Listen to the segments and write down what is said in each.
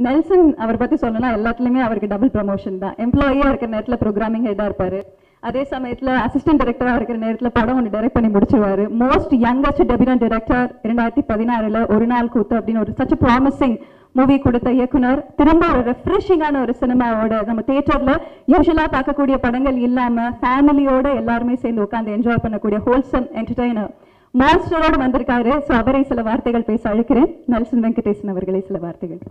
Nelson அவர் பத்தி சொல்லணும்னா எல்லாத்துலயுமே அவருக்கு டபுள் ப்ரமோஷன் தான் எம்ப்ளாயியா இருக்கிற நேரத்துல ப்ரோக்ராமிங் ஹெட்டா இருப்பாரு அதே சமயத்துல அசிஸ்டன்ட் டைரக்டரா இருக்கிற நேரத்துல படம் ஒன்று டைரக்ட் பண்ணி முடிச்சிருவாரு மோஸ்ட் யங்கஸ்ட் டெபியூட் டைரக்டர் இரண்டாயிரத்தி பதினாறுல ஒரு நாள் கூத்து அப்படின்னு ஒரு சச் ப்ராமிசிங் மூவி கொடுத்த இயக்குனர் திரும்ப ஒரு ரெஃப்ரெஷிங்கான ஒரு சினிமாவோட நம்ம தியேட்டர்ல யூஸ்வலா பார்க்கக்கூடிய படங்கள் இல்லாம ஃபேமிலியோட எல்லாருமே சேர்ந்து உட்காந்து என்ஜாய் பண்ணக்கூடிய ஹோல்சம் என்டர்டைனர் மாஸ்டரோட வந்திருக்காரு ஸோ அவரை சில வார்த்தைகள் பேச அழைக்கிறேன் நல்சன் வெங்கடேசன் அவர்களை சில வார்த்தைகள்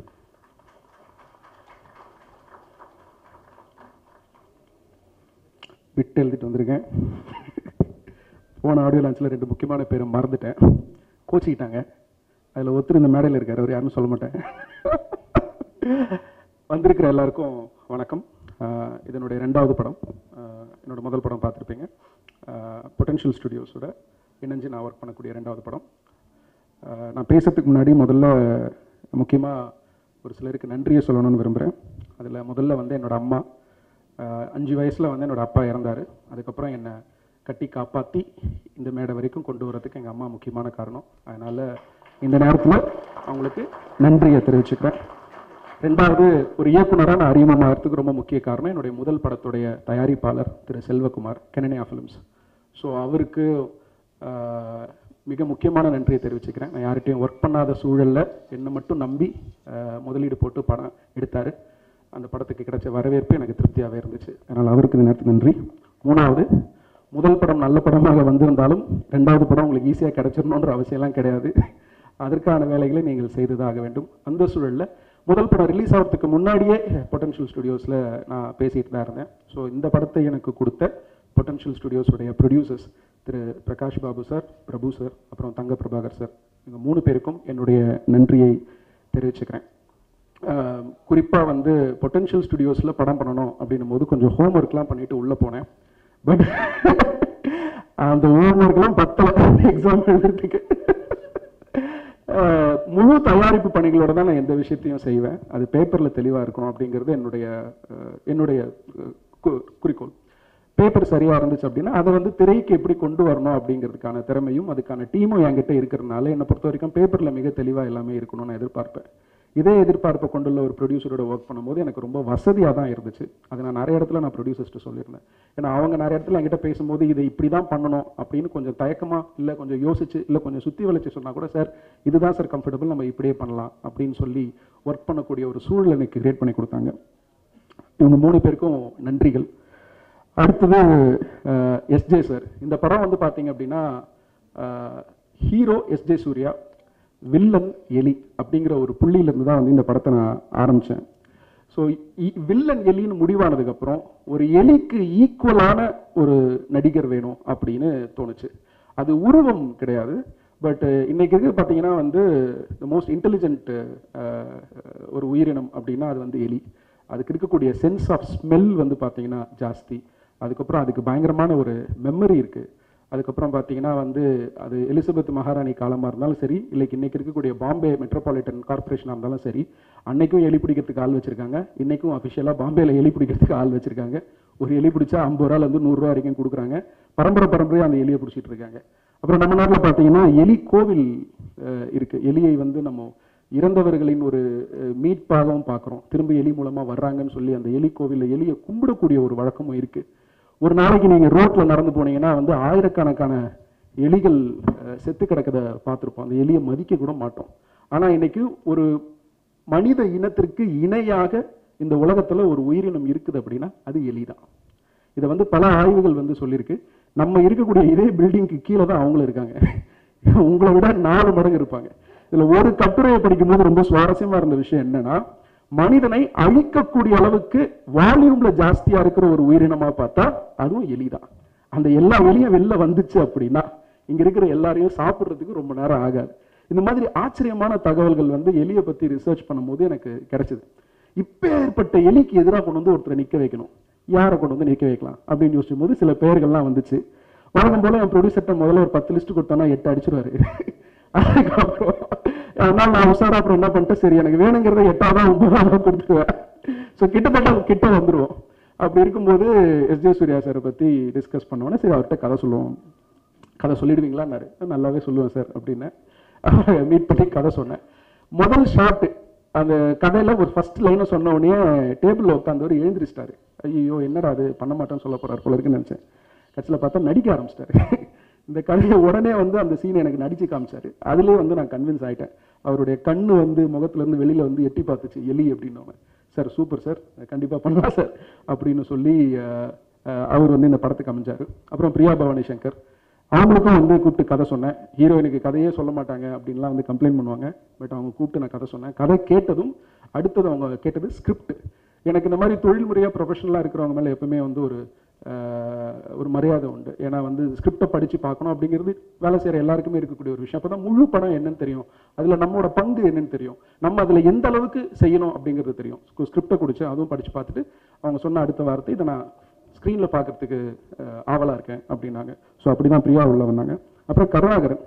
விட்டு எழுதிட்டு வந்திருக்கேன் போன ஆடியோ லான்ச்சில் ரெண்டு முக்கியமான பேரை மறந்துட்டேன் கோச்சிக்கிட்டாங்க அதில் ஒருத்தர் இந்த மேடையில் இருக்கார் அவர் யாருன்னு சொல்ல மாட்டேன் வந்திருக்கிற எல்லாருக்கும் வணக்கம் ஆஹ் இதனுடைய ரெண்டாவது படம் ஆஹ் என்னோட முதல் படம் பார்த்துருப்பீங்க பொட்டன்ஷியல் ஸ்டுடியோஸோட இணைஞ்சு நான் ஒர்க் பண்ணக்கூடிய ரெண்டாவது படம் ஆஹ் நான் பேசுறதுக்கு முன்னாடி முதல்ல முக்கியமாக ஒரு சிலருக்கு நன்றியை சொல்லணும்னு விரும்புகிறேன் அதில் முதல்ல வந்து என்னோட அம்மா ஆஹ் அஞ்சு வயசில் வந்து என்னோட அப்பா இறந்தார் அதுக்கப்புறம் என்னை கட்டி காப்பாற்றி இந்த மேடை வரைக்கும் கொண்டு வரதுக்கு எங்கள் அம்மா முக்கியமான காரணம் அதனால் இந்த நேரத்தில் அவங்களுக்கு நன்றியை தெரிவிச்சுக்கிறேன் ரெண்டாவது ஒரு இயக்குனராக நான் அறிமுகமாகிறதுக்கு ரொம்ப முக்கிய காரணம் என்னுடைய முதல் படத்துடைய தயாரிப்பாளர் திரு செல்வகுமார் கெனனியா ஃபிலிம்ஸ் ஸோ அவருக்கு ஆஹ், மிக முக்கியமான நன்றியை தெரிவிச்சுக்கிறேன் நான் யார்கிட்டையும் ஒர்க் பண்ணாத சூழலில் என்னை மட்டும் நம்பி ஆஹ், முதலீடு போட்டு படம் எடுத்தார் அந்த படத்துக்கு கிடைச்ச வரவேற்பு எனக்கு திருப்தியாகவே இருந்துச்சு அதனால் அவருக்கு இந்த நேரத்துக்கு நன்றி மூணாவது முதல் படம் நல்ல படமாக வந்திருந்தாலும் ரெண்டாவது படம் உங்களுக்கு ஈஸியாக கிடைச்சிடணுன்ற அவசியம்லாம் கிடையாது அதற்கான வேலைகளை நீங்கள் செய்ததாக வேண்டும் அந்த சூழலில் முதல் படம் ரிலீஸ் ஆகிறதுக்கு முன்னாடியே பொட்டன்ஷியல் ஸ்டுடியோஸில் நான் பேசிட்டு தான் இருந்தேன் ஸோ இந்த படத்தை எனக்கு கொடுத்த பொட்டன்ஷியல் ஸ்டுடியோஸுடைய ப்ரொடியூசர்ஸ் திரு பிரகாஷ் பாபு சார் பிரபு சார் அப்புறம் தங்க பிரபாகர் சார் இந்த மூணு பேருக்கும் என்னுடைய நன்றியை தெரிவிச்சுக்கிறேன் குறிப்பாக வந்து பொட்டன்ஷியல் ஸ்டுடியோஸில் படம் பண்ணணும் அப்படின்னும் போது கொஞ்சம் ஹோம்ஒர்க்லாம் பண்ணிட்டு உள்ளே போனேன் பட் அந்த ஹோம்ஒர்க்லாம் பத்தலை எக்ஸாம் எழுதுறதுக்கு அஹ், முழு தயாரிப்பு பணிகளோட தான் நான் எந்த விஷயத்தையும் செய்வேன் அது பேப்பரில் தெளிவாக இருக்கணும் அப்படிங்கிறது என்னுடைய அஹ், என்னுடைய அஹ், கு- குறிக்கோள் பேப்பர் சரியா இருந்துச்சு அப்படின்னா அதை வந்து திரைக்கு எப்படி கொண்டு வரணும் அப்படிங்கிறதுக்கான திறமையும் அதுக்கான டீமும் என்கிட்ட இருக்கிறதுனால என்னை பொறுத்த வரைக்கும் பேப்பரில் மிக தெளிவாக எல்லாமே இருக்கணும்னு நான் எதிர்பார்ப்பேன் இதே எதிர்பார்ப்பை கொண்டுள்ள ஒரு ப்ரொடியூசரோட ஒர்க் பண்ணும்போது எனக்கு ரொம்ப வசதியாக தான் இருந்துச்சு அது நான் நிறைய இடத்துல நான் ப்ரொடியூசர்ஸ்ட்டு சொல்லியிருந்தேன் ஏன்னா அவங்க நிறைய இடத்துல என்கிட்ட பேசும்போது இதை இப்படி தான் பண்ணணும் அப்படின்னு கொஞ்சம் தயக்கமாக இல்லை கொஞ்சம் யோசிச்சு இல்லை கொஞ்சம் சுற்றி வளைச்சு சொன்னால் கூட சார் இதுதான் சார் கம்ஃபர்டபுள் நம்ம இப்படியே பண்ணலாம் அப்படின்னு சொல்லி ஒர்க் பண்ணக்கூடிய ஒரு சூழல் எனக்கு கிரியேட் பண்ணி கொடுத்தாங்க இவங்க மூணு பேருக்கும் நன்றிகள் அடுத்தது எஸ்ஜே சார் இந்த படம் வந்து பார்த்தீங்க அப்படின்னா ஹீரோ எஸ்ஜே சூர்யா வில்லன் எலி அப்படிங்கிற ஒரு புள்ளியிலிருந்து தான் வந்து இந்த படத்தை நான் ஆரம்பித்தேன் ஸோ வில்லன் எலின்னு முடிவானதுக்கப்புறம் ஒரு எலிக்கு ஈக்குவலான ஒரு நடிகர் வேணும் அப்படின்னு தோணுச்சு அது உருவம் கிடையாது பட் இன்னைக்கு இருக்கு பார்த்தீங்கன்னா வந்து த மோஸ்ட் இன்டெலிஜென்ட் ஒரு உயிரினம் அப்படின்னா அது வந்து எலி அதுக்கு இருக்கக்கூடிய சென்ஸ் ஆஃப் ஸ்மெல் வந்து பார்த்தீங்கன்னா ஜாஸ்தி அதுக்கப்புறம் அதுக்கு பயங்கரமான ஒரு மெமரி இருக்குது அதுக்கப்புறம் பார்த்தீங்கன்னா வந்து அது எலிசபெத் மகாராணி காலமாக இருந்தாலும் சரி இல்லை இன்னைக்கு இருக்கக்கூடிய பாம்பே மெட்ரோபாலிட்டன் கார்ப்பரேஷனாக இருந்தாலும் சரி அன்னைக்கும் எலி பிடிக்கிறதுக்கு ஆள் வச்சிருக்காங்க இன்னைக்கும் அஃபிஷியலாக பாம்பேல எலி பிடிக்கிறதுக்கு ஆள் வச்சிருக்காங்க ஒரு எலி பிடிச்சா ஐம்பது ரூபாலேருந்து நூறுரூவா வரைக்கும் கொடுக்குறாங்க பரம்பரை பரம்பரையாக அந்த எலியை பிடிச்சிட்டு இருக்காங்க அப்புறம் நம்ம நாட்டில் பார்த்தீங்கன்னா எலி கோவில் அஹ், இருக்கு எலியை வந்து நம்ம இறந்தவர்களின் ஒரு அஹ், மீட்பாகவும் பார்க்குறோம் திரும்ப எலி மூலமாக வர்றாங்கன்னு சொல்லி அந்த எலி கோவிலில் எலியை கும்பிடக்கூடிய ஒரு வழக்கமும் இருக்கு ஒரு நாளைக்கு நீங்கள் ரோட்டில் நடந்து போனீங்கன்னா வந்து ஆயிரக்கணக்கான எலிகள் அஹ், செத்து கிடக்கதை பார்த்துருப்போம் அந்த எலியை மதிக்க கூட மாட்டோம் ஆனால் இன்னைக்கு ஒரு மனித இனத்திற்கு இணையாக இந்த உலகத்துல ஒரு உயிரினம் இருக்குது அப்படின்னா அது எலி தான் இதை வந்து பல ஆய்வுகள் வந்து சொல்லியிருக்கு நம்ம இருக்கக்கூடிய இதே பில்டிங்க்கு கீழே தான் அவங்களும் இருக்காங்க உங்களை விட நாலு மடங்கு இருப்பாங்க இதுல ஒரு கட்டுரையை படிக்கும்போது ரொம்ப சுவாரஸ்யமா இருந்த விஷயம் என்னன்னா மனிதனை அழிக்கக்கூடிய அளவுக்கு வால்யூம்ல ஜாஸ்தியா இருக்கிற ஒரு உயிரினமா பார்த்தா அதுவும் எலிதான் அந்த எல்லா எலியும் வெளில வந்துச்சு அப்படின்னா இங்க இருக்கிற எல்லாரையும் சாப்பிடுறதுக்கு ரொம்ப நேரம் ஆகாது இந்த மாதிரி ஆச்சரியமான தகவல்கள் வந்து எலியை பத்தி ரிசர்ச் பண்ணும்போது எனக்கு கிடைச்சது இப்பேற்பட்ட எலிக்கு எதிராக கொண்டு வந்து ஒருத்தரை நிக்க வைக்கணும் யாரை கொண்டு வந்து நிக்க வைக்கலாம் அப்படின்னு யோசிக்கும் போது சில பெயர்கள்லாம் வந்துச்சு வழக்கம் போல என் ப்ரொடியூசர்ட்ட முதல்ல ஒரு பத்து லிஸ்ட் கொடுத்தோன்னா எட்டு அடிச்சிருவாரு அதுக்கப்புறம் அதனால நான் உஷாரா அப்புறம் என்ன பண்ணிட்டேன் சரி எனக்கு வேணுங்கிறத எட்டாவது ஒன்பதாவது கொடுத்துருவேன் ஸோ கிட்டத்தட்ட கிட்ட வந்துருவோம் அப்படி இருக்கும்போது எஸ் ஜே சூர்யா சாரை பத்தி டிஸ்கஸ் பண்ணோன்னே சரி அவர்கிட்ட கதை சொல்லுவோம் கதை சொல்லிடுவீங்களான்னாரு நல்லாவே சொல்லுவேன் சார் அப்படின்னு மீட் பண்ணி கதை சொன்னேன் முதல் ஷாட் அந்த கதையில ஒரு ஃபர்ஸ்ட் லைனை சொன்ன உடனே டேபிளில் உட்காந்தவர் எழுந்திரிச்சிட்டாரு ஐயோ என்னடா அது பண்ண மாட்டேன்னு சொல்ல போறாரு போல இருக்குன்னு நினைச்சேன் கட்சியில் பார்த்தா நடிக்க ஆரம்பிச்சிட்டாரு இந்த கதையை உடனே வந்து அந்த சீன் எனக்கு நடிச்சு காமிச்சாரு அதுலயே வந்து நான் கன்வின்ஸ் ஆயிட்டேன் அவருடைய கண்ணு வந்து முகத்துல இருந்து வெளியில வந்து எட்டி பார்த்துச்சு எலி அப்படின்னு சார் சூப்பர் சார் கண்டிப்பா பண்ணலாம் சார் அப்படின்னு சொல்லி அஹ், அஹ், அவர் வந்து இந்த படத்துக்கு அமைஞ்சாரு அப்புறம் பிரியா பவானி சங்கர் அவங்களுக்கும் வந்து கூப்பிட்டு கதை சொன்னேன் ஹீரோயினுக்கு கதையே சொல்ல மாட்டாங்க அப்படின்லாம் வந்து கம்ப்ளைண்ட் பண்ணுவாங்க பட் அவங்க கூப்பிட்டு நான் கதை சொன்னேன் கதை கேட்டதும் அடுத்தது அவங்க கேட்டது ஸ்கிரிப்ட் எனக்கு இந்த மாதிரி தொழில் முறையாக ப்ரொஃபஷனலாக இருக்கிறவங்க மேலே எப்பவுமே வந்து ஒரு ஆஹ், ஒரு மரியாதை உண்டு ஏன்னா வந்து ஸ்கிரிப்டை படித்து பார்க்கணும் அப்படிங்கிறது வேலை செய்கிற எல்லாருக்குமே இருக்கக்கூடிய ஒரு விஷயம் அப்போ தான் முழு படம் என்னன்னு தெரியும் அதில் நம்மளோட பங்கு என்னன்னு தெரியும் நம்ம அதில் எந்த அளவுக்கு செய்யணும் அப்படிங்கிறது தெரியும் ஸ்கிரிப்டை குடிச்சு அதுவும் படித்து பார்த்துட்டு அவங்க சொன்ன அடுத்த வார்த்தை இதை நான் ஸ்க்ரீனில் பார்க்கறதுக்கு ஆவலாக இருக்கேன் அப்படின்னாங்க ஸோ அப்படி தான் பிரியா உள்ள வந்தாங்க அப்புறம் கருணாகரன்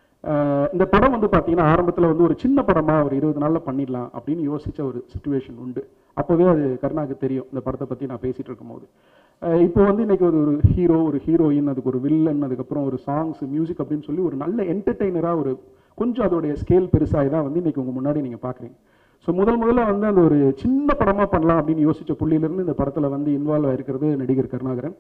அஹ் இந்த படம் வந்து பார்த்தீங்கன்னா ஆரம்பத்தில் வந்து ஒரு சின்ன படமாக ஒரு இருபது நாளில் பண்ணிடலாம் அப்படின்னு யோசிச்ச ஒரு சுச்சுவேஷன் உண்டு அப்போவே அது கருணாக்கு தெரியும் இந்த படத்தை பற்றி நான் பேசிகிட்டு இருக்கும்போது அஹ் இப்போ வந்து இன்னைக்கு ஒரு ஒரு ஹீரோ ஒரு ஹீரோயின் அதுக்கு ஒரு வில்லன் அதுக்கப்புறம் ஒரு சாங்ஸ் மியூசிக் அப்படின்னு சொல்லி ஒரு நல்ல என்டர்டெய்னராக ஒரு கொஞ்சம் அதோடைய ஸ்கேல் பெருசாகி தான் வந்து இன்னைக்கு உங்கள் முன்னாடி நீங்கள் பார்க்குறீங்க ஸோ முதல் முதல்ல வந்து அந்த ஒரு சின்ன படமாக பண்ணலாம் அப்படின்னு யோசிச்ச புள்ளியிலேருந்து இந்த படத்தில் வந்து இன்வால்வ் ஆயிருக்கிறது நடிகர் கருணாகரன்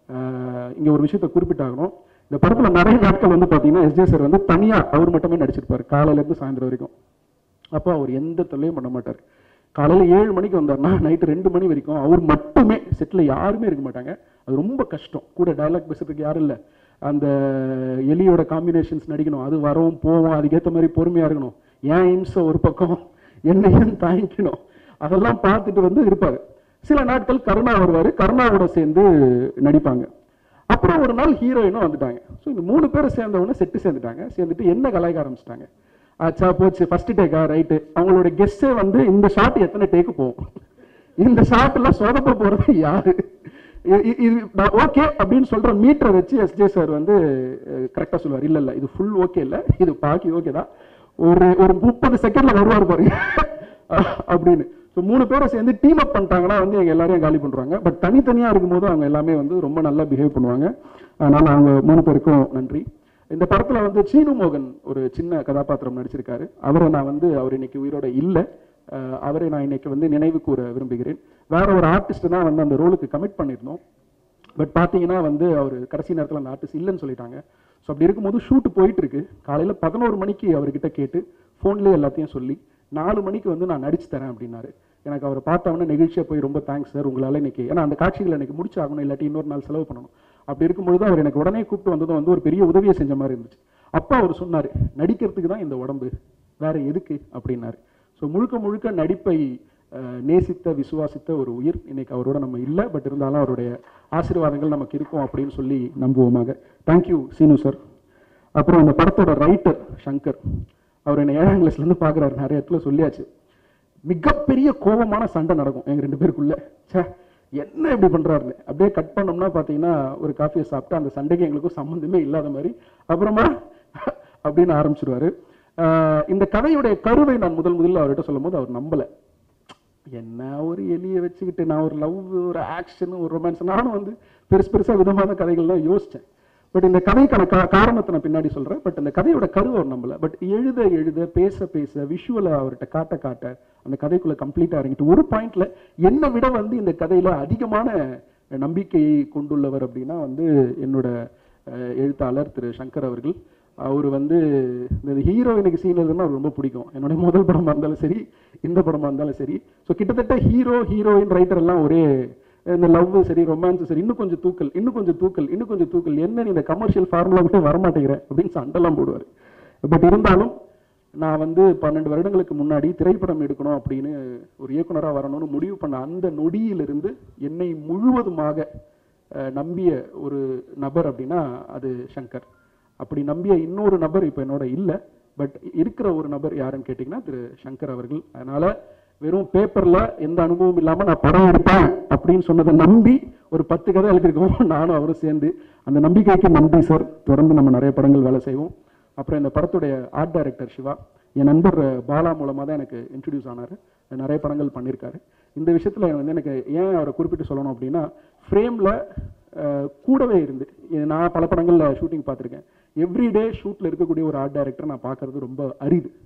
இங்கே ஒரு விஷயத்தை குறிப்பிட்டாகணும் இந்த படத்தில் நிறைய நாட்கள் வந்து பார்த்தீங்கன்னா எஸ்ஜே சார் வந்து தனியாக அவர் மட்டுமே நடிச்சிருப்பார் காலையிலேருந்து சாயந்தரம் வரைக்கும் அப்போ அவர் எந்த தொல்லையும் பண்ண மாட்டார் காலையில் ஏழு மணிக்கு வந்தார்னா நைட்டு ரெண்டு மணி வரைக்கும் அவர் மட்டுமே செட்டில் யாருமே இருக்க மாட்டாங்க அது ரொம்ப கஷ்டம் கூட டயலாக் பேசுறதுக்கு யாரும் இல்லை அந்த எலியோட காம்பினேஷன்ஸ் நடிக்கணும் அது வரவும் போவோம் அதுக்கேற்ற மாதிரி பொறுமையாக இருக்கணும் ஏன் இம்சை ஒரு பக்கம் என்னையும் தாங்கிக்கணும் அதெல்லாம் பார்த்துட்டு வந்து இருப்பாரு சில நாட்கள் கருணா வருவார் கருணாவோட சேர்ந்து நடிப்பாங்க அப்புறம் ஒரு நாள் ஹீரோயினும் வந்துட்டாங்க ஸோ இந்த மூணு பேரும் சேர்ந்தவொடனே செட்டு சேர்ந்துட்டாங்க சேர்ந்துட்டு என்ன கலாய்க்க ஆரம்பிச்சிட்டாங்க ஆச்சா போச்சு ஃபர்ஸ்ட் டேக்கா ரைட்டு அவங்களோட கெஸ்டே வந்து இந்த ஷாட் எத்தனை டேக்கு போகும் இந்த ஷாட் எல்லாம் சொதப்ப போறது யாரு இ- இ- இது ஓகே அப்படின்னு சொல்ற மீட்டரை வச்சு எஸ்ஜே சார் வந்து கரெக்டா சொல்லுவார் இல்ல இல்ல இது ஃபுல் ஓகே இல்ல இது பாக்கி ஓகே தான் ஒரு ஒரு முப்பது செகண்ட்ல வருவார் பாருங்க அப்படின்னு ஸோ மூணு பேரை சேர்ந்து டீம் அப் பண்ணிட்டாங்கன்னா வந்து எங்க எல்லாரையும் காலி பண்றாங்க பட் தனித்தனியா இருக்கும்போது அவங்க எல்லாமே வந்து ரொம்ப நல்லா பிஹேவ் பண்ணுவாங்க அதனால அவங்க மூணு பேருக்கும் நன்றி இந்த படத்துல வந்து சீனு மோகன் ஒரு சின்ன கதாபாத்திரம் நடிச்சிருக்காரு அவரை நான் வந்து அவர் இன்னைக்கு உயிரோட இல்லை அஹ் அவரை நான் இன்னைக்கு வந்து நினைவு கூற விரும்புகிறேன் வேற ஒரு ஆர்டிஸ்ட் தான் வந்து அந்த ரோலுக்கு கமிட் பண்ணியிருந்தோம் பட் பார்த்தீங்கன்னா வந்து அவர் கடைசி நேரத்தில் அந்த ஆர்டிஸ்ட் இல்லைன்னு சொல்லிட்டாங்க ஸோ அப்படி இருக்கும்போது ஷூட் போயிட்டு இருக்கு காலையில் பதினோரு மணிக்கு அவர்கிட்ட கேட்டு ஃபோன்லேயே எல்லாத்தையும் சொல்லி நாலு மணிக்கு வந்து நான் நடிச்சு தரேன் அப்படின்னாரு எனக்கு அவரை பார்த்தவொடனே நெகிழ்ச்சியாக போய் ரொம்ப தேங்க்ஸ் சார் உங்களால் இன்னைக்கு ஏன்னா அந்த காட்சிகளை எனக்கு முடிச்சாகணும் இல்லாட்டி இன்னொரு நாள் செலவு பண்ணணும் அப்படி இருக்கும்பொழுது அவர் எனக்கு உடனே கூப்பிட்டு வந்ததும் வந்து ஒரு பெரிய உதவியை செஞ்ச மாதிரி இருந்துச்சு அப்போ அவர் சொன்னார் நடிக்கிறதுக்கு தான் இந்த உடம்பு வேற எதுக்கு அப்படின்னாரு ஸோ முழுக்க முழுக்க நடிப்பை அஹ், நேசித்த விசுவாசித்த ஒரு உயிர் இன்னைக்கு அவரோட நம்ம இல்லை பட் இருந்தாலும் அவருடைய ஆசீர்வாதங்கள் நமக்கு இருக்கும் அப்படின்னு சொல்லி நம்புவோமாக தேங்க்யூ சீனு சார் அப்புறம் அந்த படத்தோட ரைட்டர் சங்கர் அவர் என்னை ஏழாம் கிளாஸ்லேருந்து பார்க்குறாரு நிறைய இடத்துல சொல்லியாச்சு மிகப்பெரிய கோபமான சண்டை நடக்கும் எங்க ரெண்டு பேருக்குள்ள ச்சே என்ன இப்படி பண்றாருன்னு அப்படியே கட் பண்ணோம்னா பார்த்தீங்கன்னா ஒரு காஃபியை சாப்பிட்டு அந்த சண்டைக்கு எங்களுக்கும் சம்மந்தமே இல்லாத மாதிரி அப்புறமா அப்படின்னு ஆரம்பிச்சிருவாரு ஆஹ் இந்த கதையுடைய கருவை நான் முதல் முதல்ல அவர்கிட்ட சொல்லும்போது அவர் நம்பல என்ன ஒரு எலியை வச்சுக்கிட்டு நான் ஒரு லவ் ஒரு ஆக்ஷன் ஒரு ரொமான்ஸ் நானும் வந்து பெருசு பெருசா விதமான கதைகள்லாம் யோசிச்சேன் பட் இந்த கதைக்கான கா- காரணத்தை நான் பின்னாடி சொல்றேன் பட் இந்த கதையோட கருவை அவர் நம்பல பட் எழுத எழுத பேச பேச விஷுவலை அவர்கிட்ட காட்ட காட்ட அந்த கதைக்குள்ள கம்ப்ளீட்டா இறங்கிட்டு ஒரு பாயிண்ட்ல என்னை விட வந்து இந்த கதையில அதிகமான நம்பிக்கையை கொண்டுள்ளவர் அப்படின்னா வந்து என்னோட அஹ், எழுத்தாளர் திரு சங்கர் அவர்கள் அவர் வந்து இந்த ஹீரோயினுக்கு சீன் எழுதுனா அவருக்கு ரொம்ப பிடிக்கும் என்னுடைய முதல் படமா இருந்தாலும் சரி இந்த படமா இருந்தாலும் சரி ஸோ கிட்டத்தட்ட ஹீரோ ஹீரோயின் ரைட்டர் எல்லாம் ஒரே இந்த லவ் சரி ரொமான்ஸ் சரி இன்னும் கொஞ்சம் தூக்கல் இன்னும் கொஞ்சம் தூக்கல் இன்னும் கொஞ்சம் தூக்கல் என்ன நீ இந்த கமர்ஷியல் ஃபார்முலா விட்டு வரமாட்டேங்கிற அப்படின்னு சண்டெல்லாம் போடுவார் பட் இருந்தாலும் நான் வந்து பன்னெண்டு வருடங்களுக்கு முன்னாடி திரைப்படம் எடுக்கணும் அப்படின்னு ஒரு இயக்குனராக வரணும்னு முடிவு பண்ண அந்த நொடியிலிருந்து என்னை முழுவதுமாக அஹ், நம்பிய ஒரு நபர் அப்படின்னா அது சங்கர் அப்படி நம்பிய இன்னொரு நபர் இப்போ என்னோட இல்லை பட் இருக்கிற ஒரு நபர் யாருன்னு கேட்டிங்கன்னா திரு சங்கர் அவர்கள் அதனால வெறும் பேப்பர்ல எந்த அனுபவம் இல்லாம நான் படம் எடுப்பேன் அப்படின்னு சொன்னதை நம்பி ஒரு பத்து கதை எழுதியிருக்கோம் நானும் அவரும் சேர்ந்து அந்த நம்பிக்கைக்கு நன்றி சார் தொடர்ந்து நம்ம நிறைய படங்கள் வேலை செய்வோம் அப்புறம் இந்த படத்துடைய ஆர்ட் டைரக்டர் சிவா என் நண்பர் பாலா மூலமாக தான் எனக்கு இன்ட்ரடியூஸ் ஆனார் நிறைய படங்கள் பண்ணியிருக்காரு இந்த விஷயத்தில் வந்து எனக்கு ஏன் அவரை குறிப்பிட்டு சொல்லணும் அப்படின்னா ஃப்ரேமில் கூடவே இருந்து இது நான் பல படங்களில் ஷூட்டிங் பார்த்துருக்கேன் எவ்ரிடே ஷூட்டில் இருக்கக்கூடிய ஒரு ஆர்ட் டைரக்டர் நான் பார்க்கறது ரொம்ப அரிது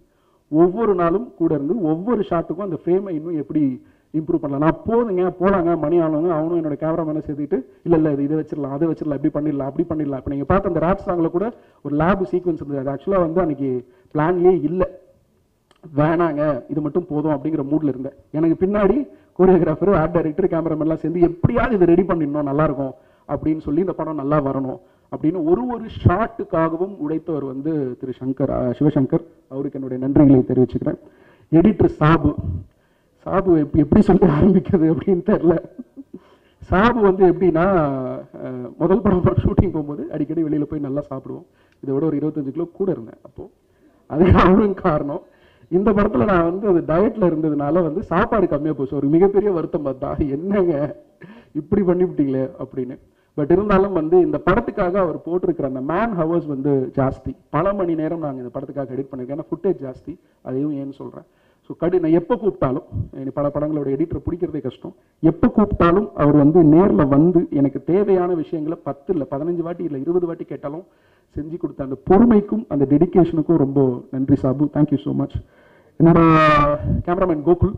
ஒவ்வொரு நாளும் கூட இருந்து ஒவ்வொரு ஷாட்டுக்கும் அந்த ஃப்ரேமை இன்னும் எப்படி இம்ப்ரூவ் பண்ணலாம் நான் போதுங்க போலாங்க மணி ஆனவங்க அவனும் என்னோட கேமராமேனை சேர்த்துட்டு இல்லை இல்லை இது இதை வச்சிடலாம் அதை வச்சிடலாம் இப்படி பண்ணிடலாம் அப்படி பண்ணிடலாம் இப்போ நீங்கள் பார்த்த அந்த ராப் சாங்கில் கூட ஒரு லேப் சீக்வன்ஸ் இருந்தது அது ஆக்சுவலாக வந்து அன்னைக்கு பிளான்லேயே இல்லை வேணாங்க இது மட்டும் போதும் அப்படிங்கிற மூட்ல இருந்தேன் எனக்கு பின்னாடி கோரியோகிராஃபர் ஆர்ட் டைரக்டர் கேமராமேன்லாம் சேர்ந்து எப்படியாவது இதை ரெடி பண்ணிடணும் நல்லா இருக்கும் அப்படின்னு சொல்லி இந்த படம் நல்லா வரணும் அப்படின்னு ஒரு ஒரு ஷாட்டுக்காகவும் உழைத்தவர் வந்து திரு சங்கர் அஹ், சிவசங்கர் அவருக்கு என்னுடைய நன்றிகளை தெரிவிச்சுக்கிறேன் எடிட்டர் சாபு சாபு எப்படி எப்படி சொல்லி ஆரம்பிக்கிறது அப்படின்னு தெரியல சாபு வந்து எப்படின்னா அஹ், முதல் படம் ஷூட்டிங் போகும்போது அடிக்கடி வெளியில போய் நல்லா சாப்பிடுவோம் இதை விட ஒரு இருபத்தஞ்சு கிலோ கூட இருந்தேன் அப்போ அதுக்கு அவரும் காரணம் இந்த படத்துல நான் வந்து அது டயட்ல இருந்ததுனால வந்து சாப்பாடு கம்மியா போச்சு ஒரு மிகப்பெரிய வருத்தம் பார்த்தா என்னங்க இப்படி பண்ணிவிட்டீங்களே அப்படின்னு பட் இருந்தாலும் வந்து இந்த படத்துக்காக அவர் போட்டிருக்கிற அந்த மேன் ஹவர்ஸ் வந்து ஜாஸ்தி பல மணி நேரம் நாங்கள் இந்த படத்துக்காக எடிட் பண்ணியிருக்கேன் ஏன்னா ஃபுட்டேஜ் ஜாஸ்தி அதையும் ஏன்னு சொல்றேன் ஸோ கடி நான் எப்போ கூப்பிட்டாலும் எனக்கு பல படங்களோட எடிட்டர் பிடிக்கிறதே கஷ்டம் எப்போ கூப்பிட்டாலும் அவர் வந்து நேரில் வந்து எனக்கு தேவையான விஷயங்களை பத்து இல்லை பதினஞ்சு வாட்டி இல்லை இருபது வாட்டி கேட்டாலும் செஞ்சு கொடுத்த அந்த பொறுமைக்கும் அந்த டெடிகேஷனுக்கும் ரொம்ப நன்றி சாபு தேங்க்யூ ஸோ மச் என்னோட கேமராமேன் கோகுல்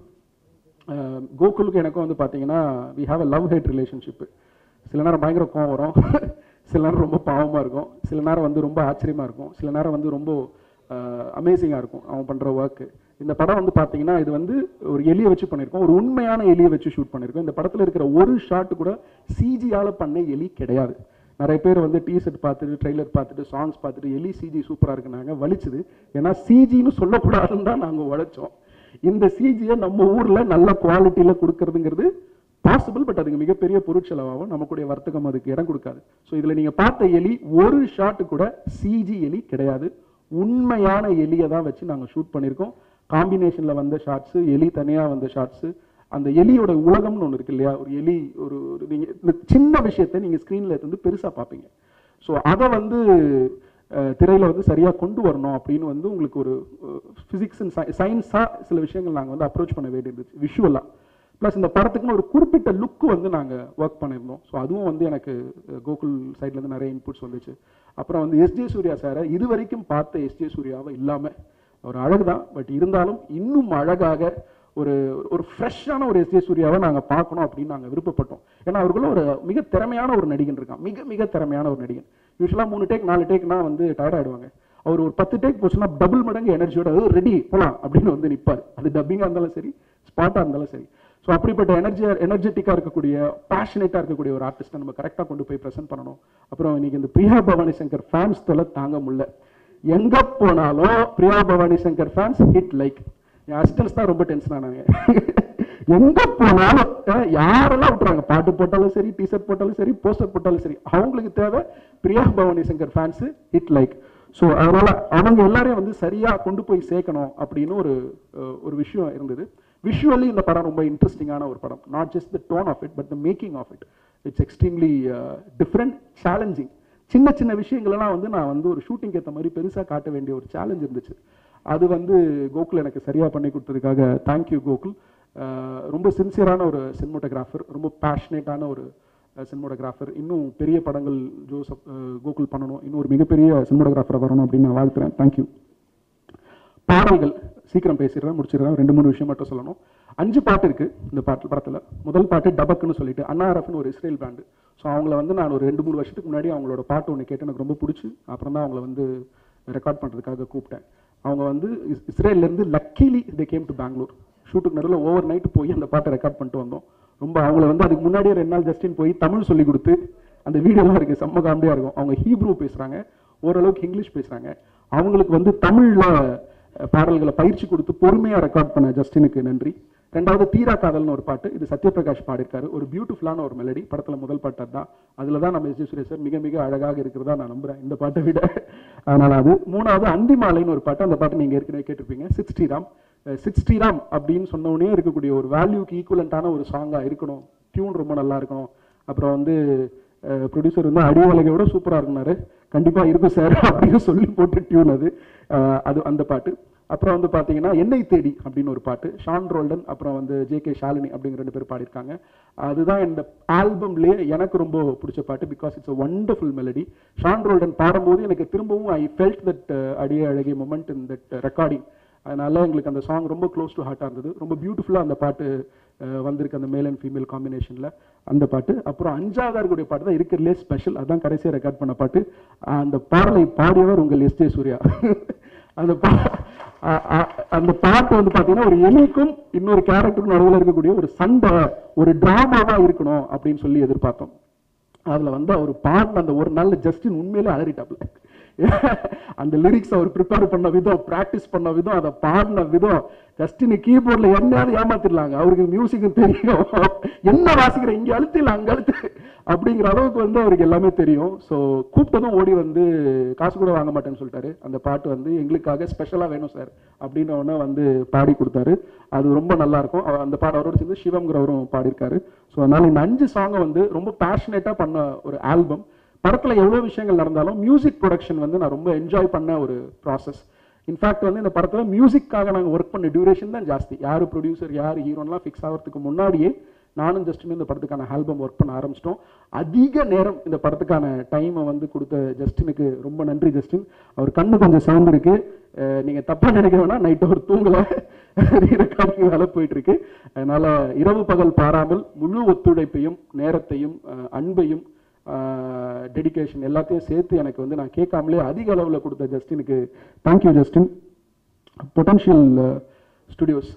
அஹ், கோகுலுக்கு எனக்கும் வந்து பார்த்தீங்கன்னா we have a love hate relationship சில நேரம் பயங்கர கோவம் வரும் சில நேரம் ரொம்ப பாவமாக இருக்கும் சில நேரம் வந்து ரொம்ப ஆச்சரியமாக இருக்கும் சில நேரம் வந்து ரொம்ப அமேசிங்காக இருக்கும் அவன் பண்ணுற ஒர்க்கு இந்த படம் வந்து பார்த்தீங்கன்னா இது வந்து ஒரு எலியை வச்சு பண்ணியிருக்கோம் ஒரு உண்மையான எலியை வச்சு ஷூட் பண்ணியிருக்கோம் இந்த படத்தில் இருக்கிற ஒரு ஷாட் கூட சிஜியால் பண்ண எலி கிடையாது நிறைய பேர் வந்து டிஷர்ட் பார்த்துட்டு ட்ரெய்லர் பார்த்துட்டு சாங்ஸ் பார்த்துட்டு எலி சிஜி சூப்பராக இருக்குனாங்க வலிச்சுது ஏன்னா சிஜின்னு சொல்லக்கூடாதுன்னு தான் நாங்கள் உழைச்சோம் இந்த சிஜியை நம்ம ஊரில் நல்ல குவாலிட்டியில் கொடுக்கறதுங்கிறது பாசிபிள் பட் அதுக்கு மிகப்பெரிய பொருட்செலவாகும் நமக்குடைய வர்த்தகம் அதுக்கு இடம் கொடுக்காது ஸோ இதில் நீங்கள் பார்த்த எலி ஒரு ஷாட்டு கூட சிஜி எலி கிடையாது உண்மையான எலியை தான் வச்சு நாங்கள் ஷூட் பண்ணியிருக்கோம் காம்பினேஷனில் வந்த ஷாட்ஸு எலி தனியாக வந்த ஷாட்ஸு அந்த எலியோட உலகம்னு ஒன்று இருக்கு இல்லையா ஒரு எலி ஒரு ஒரு நீங்கள் இந்த சின்ன விஷயத்தை நீங்கள் ஸ்க்ரீனில் இருந்து பெருசாக பார்ப்பீங்க ஸோ அதை வந்து அஹ், திரையில வந்து சரியா கொண்டு வரணும் அப்படின்னு வந்து உங்களுக்கு ஒரு ஃபிசிக்ஸ் அண்ட் சயின்ஸா சில விஷயங்கள் நாங்கள் வந்து அப்ரோச் பண்ண வேண்டியிருந்துச்சு விஷுவலா ப்ளஸ் இந்த படத்துக்குன்னு ஒரு குறிப்பிட்ட லுக்கு வந்து நாங்கள் ஒர்க் பண்ணியிருந்தோம் ஸோ அதுவும் வந்து எனக்கு அஹ், கோகுல் சைட்லேருந்து நிறைய இன்புட்ஸ் வந்துச்சு அப்புறம் வந்து எஸ்ஜே சூர்யா சாரை இது வரைக்கும் பார்த்த எஸ்ஜே சூர்யாவை இல்லாமல் அவர் அழகு தான் பட் இருந்தாலும் இன்னும் அழகாக ஒரு ஒரு ஃப்ரெஷ்ஷான ஒரு எஸ்ஜே சூர்யாவை நாங்கள் பார்க்கணும் அப்படின்னு நாங்கள் விருப்பப்பட்டோம் ஏன்னா அவருக்குள்ள ஒரு மிக திறமையான ஒரு நடிகன் இருக்கான் மிக மிக திறமையான ஒரு நடிகன் யூஸ்வலாக மூணு டேக் நாலு டேக்னா வந்து டயர்ட் ஆயிடுவாங்க அவர் ஒரு பத்து டேக் போச்சுன்னா டபுள் மடங்கு எனர்ஜியோட ரெடி போலாம் அப்படின்னு வந்து நிற்பார் அது டப்பிங்காக இருந்தாலும் சரி ஸ்பாட்டாக இருந்தாலும் சரி ஸோ அப்படிப்பட்ட எனர்ஜி எனர்ஜெட்டிக்காக இருக்கக்கூடிய பேஷனேட்டாக இருக்கக்கூடிய ஒரு ஆர்டிஸ்ட்டை நம்ம கரெக்டாக கொண்டு போய் ப்ரெசென்ட் பண்ணணும் அப்புறம் இன்னைக்கு இந்த பிரியா பவானி சங்கர் ஃபேன்ஸ் தொலை தாங்க முடியல எங்க போனாலும் Priya Bhavani Shankar fans hit like என் அசிஸ்டன்ஸ் தான் ரொம்ப டென்ஷன் ஆனாங்க எங்க போனாலும் அஹ், யாரெல்லாம் விட்டுறாங்க பாட்டு போட்டாலும் சரி டிஷர்ட் போட்டாலும் சரி போஸ்டர் போட்டாலும் சரி அவங்களுக்கு தேவை Priya Bhavani Shankar fans hit like so அதனால அவங்க எல்லாரையும் வந்து சரியா கொண்டு போய் சேர்க்கணும் அப்படின்னு ஒரு அஹ், ஒரு விஷயம் இருந்தது விஷுவலி இந்த படம் ரொம்ப இன்ட்ரெஸ்டிங்கான ஒரு படம் not just the tone of it but the making of it it's extremely different challenging சின்ன சின்ன விஷயங்களெல்லாம் வந்து நான் வந்து ஒரு ஷூட்டிங் ஏற்ற மாதிரி பெருசாக காட்ட வேண்டிய ஒரு சேலஞ்ச் இருந்துச்சு அது வந்து கோகுல் எனக்கு சரியாக பண்ணி கொடுத்ததுக்காக தேங்க்யூ கோகுல் அஹ் ரொம்ப சின்சியரான ஒரு சினிமோட்டோகிராஃபர் ரொம்ப பேஷனேட்டான ஒரு சினிமோட்டோகிராஃபர் இன்னும் பெரிய படங்கள் ஜோசப் அஹ் கோகுல் பண்ணணும் இன்னும் ஒரு மிகப்பெரிய சினிமோட்டோகிராஃபராக வரணும் அப்படின்னு நான் வாழ்த்துறேன் தேங்க்யூ பாடல்கள் சீக்கிரம் பேசிடுறேன் முடிச்சிடுறேன் ரெண்டு மூணு விஷயம் மட்டும் சொல்லணும் அஞ்சு பாட்டு இருக்கு இந்த பாட்டு படத்தில் முதல் பாட்டு டபக்குன்னு சொல்லிட்டு அன்னாரஃப்னு ஒரு இஸ்ரேல் பேண்டு ஸோ அவங்கள வந்து நான் ஒரு ரெண்டு மூணு வருஷத்துக்கு முன்னாடி அவங்களோட பாட்டு ஒன்று கேட்டு எனக்கு ரொம்ப பிடிச்சி அப்புறம் தான் அவங்கள வந்து ரெக்கார்ட் பண்ணுறதுக்காக கூப்பிட்டேன் அவங்க வந்து இஸ்- இஸ்ரேல்லேருந்து luckily they came to Bangalore ஷூட்டுக்கு நடுவில் ஓவர் நைட் போய் அந்த பாட்டை ரெக்கார்ட் பண்ணிட்டு வந்தோம் ரொம்ப அவங்கள வந்து அதுக்கு முன்னாடியே ரெண்டு நாள் ஜஸ்டின் போய் தமிழ் சொல்லி கொடுத்து அந்த வீடியோலாம் இருக்கு செம்ம காமெடியாக இருக்கும் அவங்க ஹீப்ரூ பேசுகிறாங்க ஓரளவுக்கு இங்கிலீஷ் பேசுகிறாங்க அவங்களுக்கு வந்து தமிழில் பாடல்களை பயிற்சி கொடுத்து பொறுமையாக ரெக்கார்ட் பண்ண ஜஸ்டினுக்கு நன்றி ரெண்டாவது தீரா காதல்னு ஒரு பாட்டு இது சத்யபிரகாஷ் பாடியிருக்காரு ஒரு பியூட்டிஃபுல்லான ஒரு மெலடி படத்தில் முதல் பாட்டு அதுதான் அதில் தான் நம்ம எஸ் சுரேஷ் சார் மிக மிக அழகாக இருக்கிறதா நான் நம்புறேன் இந்த பாட்டை விட அதனால அது மூணாவது அந்திமாலைன்னு ஒரு பாட்டு அந்த பாட்டு நீங்கள் ஏற்கனவே கேட்டிருப்பீங்க சித் ஸ்ரீராம் அஹ் சித் ஸ்ரீராம் அப்படின்னு சொன்ன உடனே இருக்கக்கூடிய ஒரு வேல்யூக்கு ஈக்குவலண்ட்டான ஒரு சாங்காக இருக்கணும் டியூன் ரொம்ப நல்லா இருக்கணும் அப்புறம் வந்து ப்ரொடியூசர் வந்து அடிவலகை விட சூப்பராக இருக்குனாரு கண்டிப்பாக இருக்கும் சார் அப்படின்னு சொல்லி போட்டு டியூன் அது அஹ் அது அந்த பாட்டு அப்புறம் வந்து பார்த்தீங்கன்னா என்னை தேடி அப்படின்னு ஒரு பாட்டு ஷான் ரோல்டன் அப்புறம் வந்து ஜே கே ஷாலினி அப்படிங்கிற ரெண்டு பேர் பாடியிருக்காங்க அதுதான் இந்த ஆல்பம்லேயே எனக்கு ரொம்ப பிடிச்ச பாட்டு because it's a wonderful melody Sean Roldan பாடும்போது எனக்கு திரும்பவும் ஐ ஃபெல்ட் தட் அடிய அழகிய மொமெண்ட் இன் தட் ரெக்கார்டிங் அதனால எங்களுக்கு அந்த சாங் ரொம்ப க்ளோஸ் டு ஹார்ட்டாக இருந்தது ரொம்ப பியூட்டிஃபுல்லாக அந்த பாட்டு அஹ், வந்திருக்கு அந்த மேல் அண்ட் ஃபீமேல் காம்பினேஷனில் அந்த பாட்டு அப்புறம் அஞ்சாவதா இருக்கக்கூடிய பாட்டு தான் இருக்கிறதுலே ஸ்பெஷல் அதான் கடைசியாக ரெக்கார்ட் பண்ண பாட்டு அஹ், அந்த பாடலை பாடியவர் உங்கள் எஸ் ஜே சூர்யா அந்த பா அ- அ- அந்த பாட்டு வந்து பார்த்தீங்கன்னா ஒரு எலிக்கும் இன்னொரு கேரக்டருக்கும் நடுவில் இருக்கக்கூடிய ஒரு சண்டை ஒரு டிராமாவாக இருக்கணும் அப்படின்னு சொல்லி எதிர்பார்த்தோம் அதுல வந்து அவர் பாடின அந்த ஒரு நாள்ல ஜஸ்டின் உண்மையிலே அலறிட்டாப்ல அந்த லிரிக்ஸ் அவர் ப்ரிப்பேர் பண்ண விதம் பிராக்டிஸ் பண்ண விதம் அதை பாடின விதம் ஜஸ்டின் கீபோர்ட்ல என்னையாவது ஏமாத்திடலாங்க அவருக்கு மியூசிக்கும் தெரியும் என்ன வாசிக்கிற இங்க அழுத்து இல்ல அங்க அழுத்து அப்படிங்கிற அளவுக்கு வந்து அவருக்கு எல்லாமே தெரியும் ஸோ கூப்பிட்டதும் ஓடி வந்து காசு கூட வாங்க மாட்டேன்னு சொல்லிட்டாரு அந்த பாட்டு வந்து எங்களுக்காக ஸ்பெஷலா வேணும் சார் அப்படின்னு உடனே வந்து பாடி கொடுத்தாரு அது ரொம்ப நல்லா இருக்கும் அவ- அந்த பாட அவரோட சேர்ந்து சிவம்ங்கிறவரும் பாடியிருக்காரு ஸோ அதனால இந்த அஞ்சு சாங்கை வந்து ரொம்ப பேஷனேட்டா பண்ண ஒரு ஆல்பம் படத்துல எவ்வளவு விஷயங்கள் நடந்தாலும் மியூசிக் ப்ரொடக்ஷன் வந்து நான் ரொம்ப என்ஜாய் பண்ண ஒரு ப்ராசஸ் இன்ஃபேக்ட் வந்து இந்த படத்துல மியூசிக்காக நாங்க ஒர்க் பண்ண டியூரேஷன் தான் ஜாஸ்தி யாரு ப்ரொடியூசர் யார் ஹீரோன்லாம் ஃபிக்ஸ் ஆகிறதுக்கு முன்னாடியே நானும் ஜஸ்டின் இந்த படத்துக்கான ஆல்பம் ஒர்க் பண்ண ஆரம்பிச்சிட்டோம் அதிக நேரம் இந்த படத்துக்கான டைமை வந்து கொடுத்த ஜஸ்டினுக்கு ரொம்ப நன்றி ஜஸ்டின் அவர் கண்ணு கொஞ்சம் சிவந்திருக்கு அஹ் நீங்க தப்பா நினைக்க வேணாம் நைட் ஒரு தூங்கல ரெக்கார்டிங் வேலை போயிட்டு இருக்கு அதனால இரவு பகல் பாராமல் முழு ஒத்துழைப்பையும் நேரத்தையும் அஹ் அன்பையும் டெடிகேஷன் எல்லாத்தையும் சேர்த்து எனக்கு வந்து நான் கேட்காமலே அதிக அளவில் கொடுத்த ஜஸ்டினுக்கு thank you Justin potential studios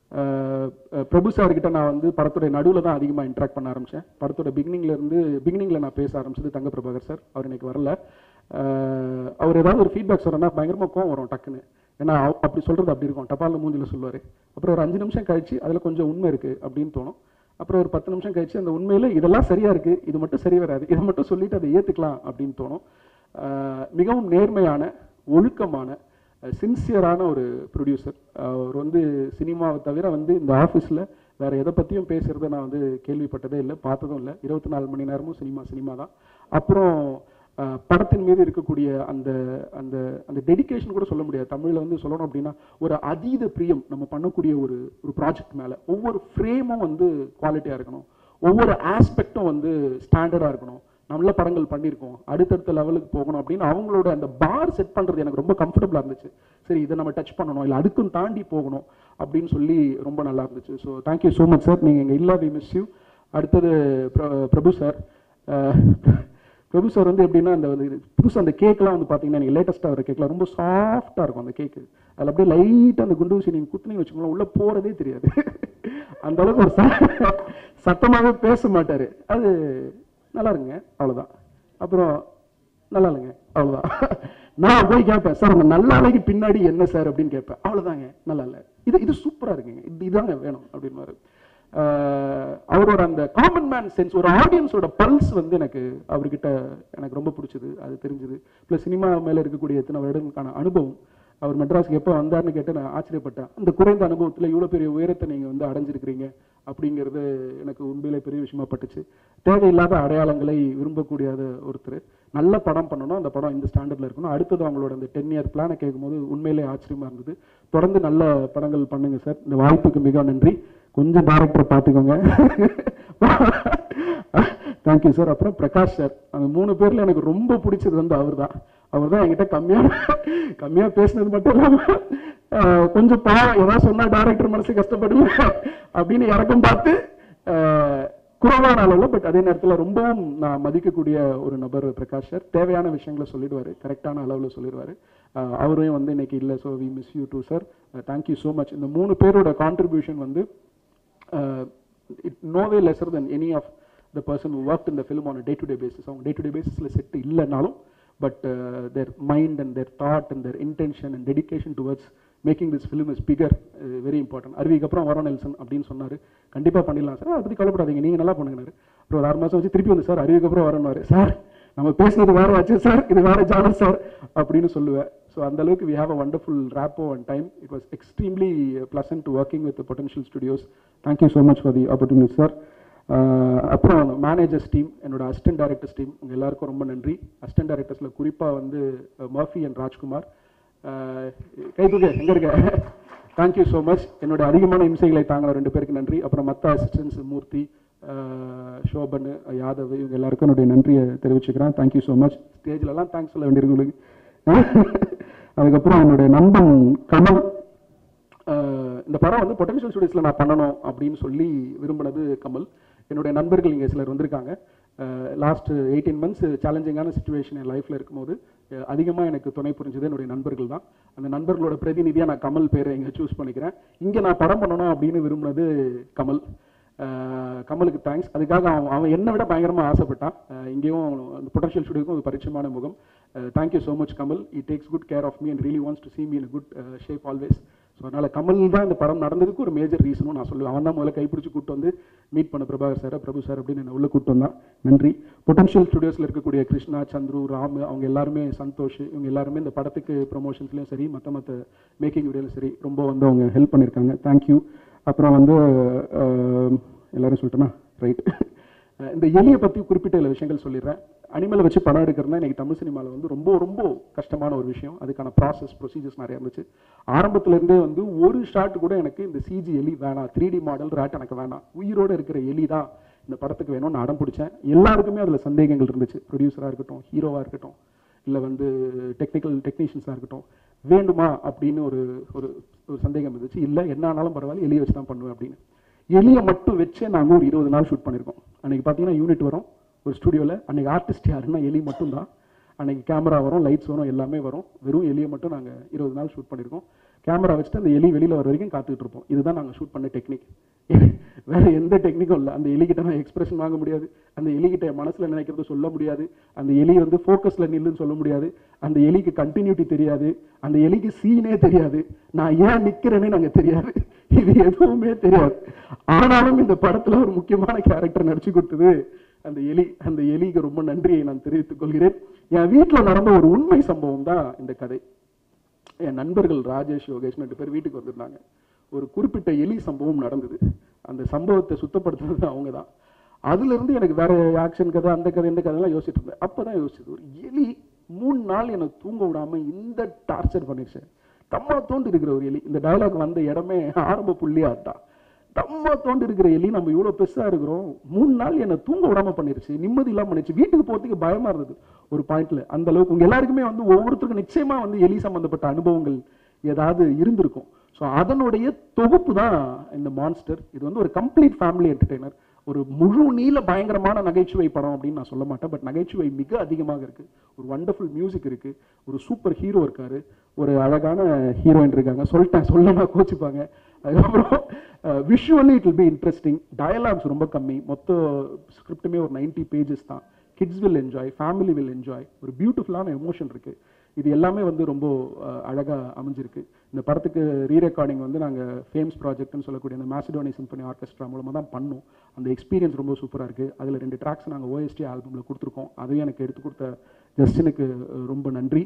Prabhu sir கிட்ட நான் வந்து படத்துடைய நடுவில் தான் அதிகமாக இன்ட்ராக்ட் பண்ண ஆரம்பிச்சேன் படத்தோட பிகினிங்ல இருந்து பிகினிங்ல நான் பேச ஆரம்பிச்சது தங்க பிரபாகர் சார் அவர் இன்னைக்கு வரல அஹ், அவர் ஏதாவது ஒரு ஃபீட்பேக் சொல்றேன்னா பயங்கரமா கோவம் வரும் டக்குன்னு ஏன்னா அவ- அப்படி சொல்றது அப்படி இருக்கும் டப்பால மூஞ்சில சொல்லுவாரு அப்புறம் ஒரு அஞ்சு நிமிஷம் கழிச்சு அதுல கொஞ்சம் உண்மை இருக்கு அப்படின்னு தோணும் அப்புறம் ஒரு பத்து நிமிஷம் கழிச்சு அந்த உண்மையில இதெல்லாம் சரியா இருக்கு இது மட்டும் சரி வராது இதை மட்டும் சொல்லிட்டு அதை ஏத்துக்கலாம் அப்படின்னு தோணும் அஹ், மிகவும் நேர்மையான ஒழுக்கமான சின்சியரான ஒரு ப்ரொடியூசர் அவர் வந்து சினிமாவை தவிர வந்து இந்த ஆஃபீஸில் வேற எதை பற்றியும் பேசுறத நான் வந்து கேள்விப்பட்டதே இல்லை பார்த்ததும் இல்லை இருபத்தி நாலு மணி நேரமும் சினிமா சினிமா தான் அப்புறம் அஹ், படத்தின் மீது இருக்கக்கூடிய அந்த அந்த அந்த டெடிகேஷன் கூட சொல்ல முடியாது தமிழில் வந்து சொல்லணும் அப்படின்னா ஒரு அதீத பிரியம் நம்ம பண்ணக்கூடிய ஒரு ஒரு ப்ராஜெக்ட் மேலே ஒவ்வொரு ஃப்ரேமும் வந்து குவாலிட்டியாக இருக்கணும் ஒவ்வொரு ஆஸ்பெக்டும் வந்து ஸ்டாண்டர்டாக இருக்கணும் நல்ல படங்கள் பண்ணியிருக்கோம் அடுத்தடுத்த லெவலுக்கு போகணும் அப்படின்னு அவங்களோட அந்த பார் செட் பண்றது எனக்கு ரொம்ப கம்ஃபர்டபுளாக இருந்துச்சு சரி இதை நம்ம டச் பண்ணணும் இல்லை அதுக்கும் தாண்டி போகணும் அப்படின்னு சொல்லி ரொம்ப நல்லா இருந்துச்சு so thank you so much sir நீங்கள் இங்கே இல்லா வி மிஸ் யூ அடுத்தது பிர- பிரபு சார் பிரபு சார் வந்து எப்படின்னா அந்த புதுசாக அந்த கேக்லாம் வந்து பார்த்தீங்கன்னா நீங்கள் லேட்டஸ்ட்டாக வர கேக்லாம் ரொம்ப சாஃப்டாக இருக்கும் அந்த கேக்கு அதில் அப்படியே லைட்டாக அந்த குண்டு ஊசி நீங்கள் குத்துனீங்க வச்சுக்கோங்களேன் உள்ளே போகிறதே தெரியாது அந்த அளவுக்கு ஒரு ச- சத்தமாவே பேச மாட்டாரு அது நல்லா இருங்க அவ்வளவுதான் அப்புறம் நல்லா இல்லைங்க அவ்வளவுதான் நான் போய் கேட்பேன் சார் உங்க நல்ல அலைக்கு பின்னாடி என்ன சார் அப்படின்னு கேட்பேன் அவ்வளவுதாங்க நல்லா இல்லை இது இது சூப்பரா இருக்குங்க இது இதாங்க வேணும் அப்படின்னு அவரோட அந்த காமன் மேன் சென்ஸ் ஒரு ஆடியன்ஸோட பல்ஸ் வந்து எனக்கு அவர்கிட்ட எனக்கு ரொம்ப பிடிச்சது அது தெரிஞ்சது ப்ளஸ் சினிமா மேல இருக்கக்கூடிய எத்தனை வருடங்களுக்கான அனுபவம் அவர் மெட்ராஸ்க்கு எப்போ வந்தார்னு கேட்டு நான் ஆச்சரியப்பட்டேன் அந்த குறைந்த அனுபவத்தில் இவ்வளோ பெரிய உயரத்தை நீங்கள் வந்து அடைஞ்சிருக்கிறீங்க அப்படிங்கிறது எனக்கு உண்மையிலே பெரிய விஷயமா பட்டுச்சு தேவையில்லாத அடையாளங்களை விரும்பக்கூடியாத ஒருத்தர் நல்ல படம் பண்ணணும் அந்த படம் இந்த ஸ்டாண்டர்டில் இருக்கணும் அடுத்தது அவங்களோட அந்த டென் இயர் பிளானை கேட்கும்போது உண்மையிலே ஆச்சரியமா இருந்தது தொடர்ந்து நல்ல படங்கள் பண்ணுங்க சார் இந்த வாய்ப்புக்கு மிக நன்றி கொஞ்சம் டேரக்டர் பார்த்துக்கோங்க தேங்க்யூ சார் அப்புறம் பிரகாஷ் சார் அந்த மூணு பேர்ல எனக்கு ரொம்ப பிடிச்சது வந்து அவர் தான் அவர் தான் என்கிட்ட கம்மியா கம்மியா பேசினது மட்டும் இல்லாம ஆஹ், கொஞ்சம் பாவம் ஏதாவது சொன்னா டேரக்டர் மனசு கஷ்டப்படுங்க அப்படின்னு இறக்கம் பார்த்து ஆஹ், குறைவான அளவில் பட் அதே நேரத்துல ரொம்பவும் நான் மதிக்கக்கூடிய ஒரு நபர் பிரகாஷ் சார் தேவையான விஷயங்களை சொல்லிடுவாரு கரெக்டான அளவில் சொல்லிடுவாரு ஆஹ், அவரையும் வந்து இன்னைக்கு இல்லை so we miss you too sir thank you so much இந்த மூணு பேரோட கான்ட்ரிபியூஷன் வந்து uh, it no way lesser than any of the person who worked in the film on a day to day basis அவங்க day to day basisல set இல்லைனாலும் but their mind and their thought and their intention and dedication towards making this film is bigger uh, very important அருவிக்கு அப்புறம் வரோம் Nelson அப்படின்னு சொன்னாரு கண்டிப்பா பண்ணிடலாம் சார் அதை பத்தி கவலைப்படாதீங்க நீங்க நல்லா பண்ணுங்கனாரு அப்புறம் ஒரு ஆறு மாசம் வச்சு திருப்பி வந்து சார் அருவிக்கு அப்புறம் வரணும்னாரு சார் நம்ம பேசுனது வேற ஆச்சு சார் இது வேற ஜானர் சார் அப்படின்னு சொல்லுவேன் ஸோ அந்த அளவுக்கு we have a wonderful rapport and time it was extremely pleasant to working with potential studios thank you so much for the opportunity sir அப்புறம் மேனேஜர்ஸ் டீம் என்னோட அசிஸ்டன்ட் டைரக்டர்ஸ் டீம் உங்கள் எல்லாருக்கும் ரொம்ப நன்றி அசிஸ்டன்ட் டைரக்டர்ஸில் குறிப்பாக வந்து மர்ஃபி அண்ட் ராஜ்குமார் கை தூக்க எங்கே இருக்க தேங்க்யூ ஸோ மச் என்னோட அதிகமான இம்சைகளை தாங்கின ரெண்டு பேருக்கு நன்றி அப்புறம் மற்ற அசிஸ்டன்ஸ் மூர்த்தி அஹ், சோபன் யாதவ் இவங்க எல்லாருக்கும் என்னுடைய நன்றியை தெரிவிச்சுக்கிறேன் தேங்க்யூ ஸோ மச் ஸ்டேஜ்லலாம் தேங்க்ஸ் சொல்ல வேண்டியிருக்கு உங்களுக்கு அதுக்கப்புறம் என்னுடைய நண்பன் கமல் அஹ் இந்த படம் வந்து பொட்டன்ஷியல் ஸ்டுடியோஸில் நான் பண்ணணும் அப்படின்னு சொல்லி விரும்பினது கமல் என்னுடைய நண்பர்கள் இங்கே சிலர் வந்திருக்காங்க லாஸ்ட் எயிட்டீன் மந்த்ஸ் சேலஞ்சிங்கான சுச்சுவேஷன் என் லைஃப்பில் இருக்கும்போது அதிகமாக எனக்கு துணை புரிஞ்சது என்னுடைய நண்பர்கள் தான் அந்த நண்பர்களோட பிரதிநிதியாக நான் கமல் பேரை இங்கே சூஸ் பண்ணிக்கிறேன் இங்கே நான் படம் பண்ணணும் அப்படின்னு விரும்பினது கமல் அஹ் கமலுக்கு தேங்க்ஸ் அதுக்காக அவன் அவன் என்னை விட பயங்கரமாக ஆசைப்பட்டான் அஹ் இங்கேயும் அந்த பொட்டன்ஷியல் ஸ்டுடியோக்கும் ஒரு பரிச்சயமான முகம் thank you so much Kamal he takes good care of me and really wants to see me in a good shape always so அதனால் கமல் தான் இந்த படம் நடந்ததுக்கு ஒரு மேஜர் ரீசனும் நான் சொல்லுவேன் அவன் தான் முதல்ல கைப்பிடிச்சு கூட்டு வந்து மீட் பண்ண பிரபாகர் சார் பிரபு சார் அப்படின்னு என்ன உள்ள கூட்டு வந்தான் நன்றி பொட்டன்ஷியல் ஸ்டுடியோஸில் இருக்கக்கூடிய கிருஷ்ணா சந்துரு ராம் அவங்க எல்லாருமே சந்தோஷ் இவங்க எல்லாருமே இந்த படத்துக்கு ப்ரொமோஷன்ஸ்லையும் சரி மற்ற மற்ற மேக்கிங் வீடியோலையும் சரி ரொம்ப வந்து அவங்க ஹெல்ப் பண்ணியிருக்காங்க தேங்க்யூ அப்புறம் வந்து அஹ், எல்லாரும் சொல்லிட்டேனா ரைட் இந்த எலியை பற்றி குறிப்பிட்ட சில விஷயங்கள் சொல்லிடுறேன் அனிமலை வச்சு படம் எடுக்கிறதுனா இன்னைக்கு தமிழ் சினிமாவில் வந்து ரொம்ப ரொம்ப கஷ்டமான ஒரு விஷயம் அதுக்கான ப்ராசஸ் ப்ரொசீஜர்ஸ் நிறைய இருந்துச்சு ஆரம்பத்துல இருந்தே வந்து ஒரு ஷாட் கூட எனக்கு இந்த சிஜி எலி வேணாம் த்ரீ டி மாடல் ராட் எனக்கு வேணாம் உயிரோட இருக்கிற எலி தான் இந்த படத்துக்கு வேணும்னு நான் அடம் பிடிச்சேன் எல்லாருக்குமே அதில் சந்தேகங்கள் இருந்துச்சு ப்ரொடியூசராக இருக்கட்டும் ஹீரோவாக இருக்கட்டும் இல்லை வந்து டெக்னிக்கல் டெக்னீஷியன்ஸாக இருக்கட்டும் வேண்டுமா அப்படின்னு ஒரு ஒரு ஒரு சந்தேகம் இருந்துச்சு இல்லை என்ன ஆனாலும் பரவாயில்ல எலியை வச்சு தான் பண்ணுவேன் அப்படின்னு எலியை மட்டும் வச்சே நாங்கள் ஒரு இருபது நாள் ஷூட் பண்ணியிருக்கோம் அன்னைக்கு பார்த்தீங்கன்னா யூனிட் வரும் ஒரு ஸ்டுடியோவில் அன்னைக்கு ஆர்டிஸ்ட் யாருன்னா எலி மட்டும்தான் அன்னைக்கு கேமரா வரும் லைட்ஸ் வரும் எல்லாமே வரும் வெறும் எலியை மட்டும் நாங்கள் இருபது நாள் ஷூட் பண்ணியிருக்கோம் கேமரா வச்சுட்டு அந்த எலி வெளியில் வர வரைக்கும் காத்துக்கிட்டு இருப்போம் இதுதான் நாங்கள் ஷூட் பண்ண டெக்னிக் வேற எந்த டெக்னிக்கும் இல்லை அந்த எலிகிட்ட நான் எக்ஸ்பிரஷன் வாங்க முடியாது அந்த எலிகிட்ட என் மனசுல நினைக்கிறது சொல்ல முடியாது அந்த எலி வந்து ஃபோக்கஸ்ல நில்லுன்னு சொல்ல முடியாது அந்த எலிக்கு கண்டினியூட்டி தெரியாது அந்த எலிக்கு சீனே தெரியாது நான் ஏன் நிக்கிறேனே நாங்க தெரியாது இது எதுவுமே தெரியாது ஆனாலும் இந்த படத்துல ஒரு முக்கியமான கேரக்டர் நடிச்சு கொடுத்தது அந்த எலி அந்த எலிக்கு ரொம்ப நன்றியை நான் தெரிவித்துக் கொள்கிறேன் என் வீட்டுல நடந்த ஒரு உண்மை சம்பவம் தான் இந்த கதை என் நண்பர்கள் ராஜேஷ் யோகேஷ் ரெண்டு பேர் வீட்டுக்கு வந்திருந்தாங்க ஒரு குறிப்பிட்ட எலி சம்பவம் நடந்தது அந்த சம்பவத்தை சுத்தப்படுத்துறது அவங்க தான் அதுல இருந்து எனக்கு வேற ஆக்ஷன் கதை அந்த கதை இந்த கதைலாம் யோசிச்சுட்டு இருந்தேன் அப்பதான் யோசிச்சது ஒரு எலி மூணு நாள் என்னை தூங்க விடாம இந்த டார்ச்சர் பண்ணிருச்சு தம்மா தோண்டு இருக்கிற ஒரு எலி இந்த டயலாக் வந்த இடமே ஆரம்ப புள்ளியா அதுதான் தம்மா தோண்டு இருக்கிற எலி நம்ம இவ்வளவு பெருசா இருக்கிறோம் மூணு நாள் என்னை தூங்க விடாம பண்ணிருச்சு நிம்மதி இல்லாம பண்ணிருச்சு வீட்டுக்கு போறதுக்கு பயமா இருந்தது ஒரு பாயிண்ட்ல அந்த அளவுக்கு உங்க எல்லாருக்குமே வந்து ஒவ்வொருத்தருக்கும் நிச்சயமா வந்து எலி சம்பந்தப்பட்ட அனுபவங்கள் ஏதாவது இருந்திருக்கும் ஸோ அதனுடைய தொகுப்பு தான் இந்த மான்ஸ்டர் இது வந்து ஒரு கம்ப்ளீட் ஃபேமிலி என்டர்டெய்னர் ஒரு முழு நீள பயங்கரமான நகைச்சுவை படம் அப்படின்னு நான் சொல்ல மாட்டேன் பட் நகைச்சுவை மிக அதிகமாக இருக்கு ஒரு வண்டர்ஃபுல் மியூசிக் இருக்கு ஒரு சூப்பர் ஹீரோ இருக்காரு ஒரு அழகான ஹீரோயின் இருக்காங்க சொல்லிட்டேன் சொல்லனா கோச்சிப்பாங்க அதுக்கப்புறம் visually it will be interesting dialogues ரொம்ப கம்மி மொத்த ஸ்கிரிப்டுமே ஒரு 90 பேஜஸ் தான் kids will enjoy family will enjoy ஒரு பியூட்டிஃபுல்லான எமோஷன் இருக்கு இது எல்லாமே வந்து ரொம்ப அஹ், அழகா அமைஞ்சிருக்கு இந்த படத்துக்கு ரீ ரெக்கார்டிங் வந்து நாங்க ஃபேம்ஸ் ப்ராஜெக்ட்னு சொல்லக்கூடிய இந்த மாசிடோனி சிம்பனி ஆர்கெஸ்ட்ரா மூலமா தான் பண்ணோம் அந்த எக்ஸ்பீரியன்ஸ் ரொம்ப சூப்பரா இருக்கு அதுல ரெண்டு ட்ராக்ஸ் நாங்க ஓஎஸ்டி ஆல்பம்ல கொடுத்துருக்கோம் அதையும் எனக்கு எடுத்து கொடுத்த ஜஸ்டினுக்கு அஹ், ரொம்ப நன்றி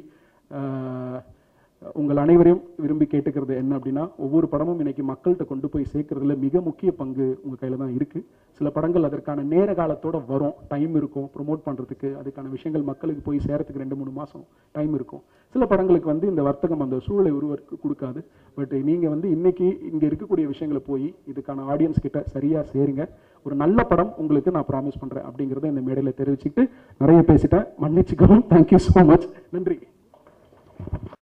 அஹ், உங்கள் அனைவரையும் விரும்பி கேட்டுக்கிறது என்ன அப்படின்னா ஒவ்வொரு படமும் இன்னைக்கு மக்கள்கிட்ட கொண்டு போய் சேர்க்கறதுல மிக முக்கிய பங்கு உங்க கையில தான் இருக்கு சில படங்கள் அதற்கான நேர காலத்தோட வரும் டைம் இருக்கும் ப்ரோமோட் பண்றதுக்கு அதுக்கான விஷயங்கள் மக்களுக்கு போய் சேரத்துக்கு ரெண்டு மூணு மாசம் டைம் இருக்கும் சில படங்களுக்கு வந்து இந்த வர்த்தகம் அந்த சூழலை உருவாக்கு கொடுக்காது பட் நீங்க வந்து இன்னைக்கு இங்க இருக்கக்கூடிய விஷயங்களை போய் இதுக்கான ஆடியன்ஸ் கிட்ட சரியா சேருங்க ஒரு நல்ல படம் உங்களுக்கு நான் ப்ராமிஸ் பண்றேன் அப்படிங்கறத இந்த மேடையில தெரிவிச்சுக்கிட்டு நிறைய பேசிட்டேன் மன்னிச்சுக்கவும் தேங்க்யூ ஸோ மச் நன்றி